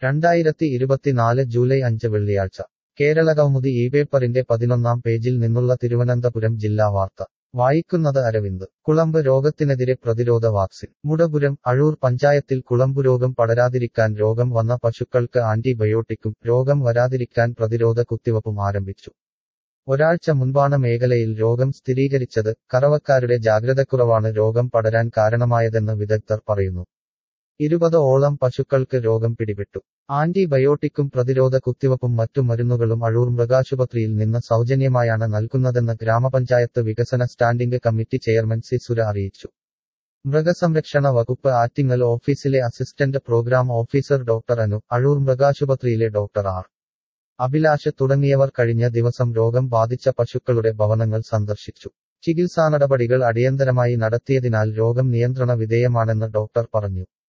രണ്ടായിരത്തി ഇരുപത്തിനാല് ജൂലൈ അഞ്ച് വെള്ളിയാഴ്ച കേരളകൗമുദി ഈ പേപ്പറിന്റെ പതിനൊന്നാം പേജിൽ നിന്നുള്ള തിരുവനന്തപുരം ജില്ലാ വാർത്ത വായിക്കുന്നത് അരവിന്ദ് കുളമ്പ് രോഗത്തിനെതിരെ പ്രതിരോധ വാക്സിൻ മുടപുരം അഴൂർ പഞ്ചായത്തിൽ കുളമ്പുരോഗം പടരാതിരിക്കാൻ രോഗം വന്ന പശുക്കൾക്ക് ആന്റിബയോട്ടിക്കും രോഗം വരാതിരിക്കാൻ പ്രതിരോധ കുത്തിവപ്പും ആരംഭിച്ചു ഒരാഴ്ച മുൻപാണ് മേഖലയിൽ രോഗം സ്ഥിരീകരിച്ചത് കറവക്കാരുടെ ജാഗ്രതക്കുറവാണ് രോഗം പടരാൻ കാരണമായതെന്ന് വിദഗ്ധർ പറയുന്നു ഇരുപത് ഓളം പശുക്കൾക്ക് രോഗം പിടിപെട്ടു ആന്റിബയോട്ടിക്കും പ്രതിരോധ കുത്തിവപ്പും മറ്റു മരുന്നുകളും അഴൂർ മൃഗാശുപത്രിയിൽ നിന്ന് സൗജന്യമായാണ് നൽകുന്നതെന്ന് ഗ്രാമപഞ്ചായത്ത് വികസന സ്റ്റാൻഡിംഗ് കമ്മിറ്റി ചെയർമാൻ സി സുര അറിയിച്ചു മൃഗസംരക്ഷണ വകുപ്പ് ആറ്റിങ്ങൽ ഓഫീസിലെ assistant programme officer doctor Anu Azhoor മൃഗാശുപത്രിയിലെ ഡോക്ടർ ആർ അഭിലാഷ് തുടങ്ങിയവർ കഴിഞ്ഞ ദിവസം രോഗം ബാധിച്ച പശുക്കളുടെ ഭവനങ്ങൾ സന്ദർശിച്ചു ചികിത്സാ നടപടികൾ അടിയന്തരമായി നടത്തിയതിനാൽ രോഗം നിയന്ത്രണ വിധേയമാണെന്ന് ഡോക്ടർ പറഞ്ഞു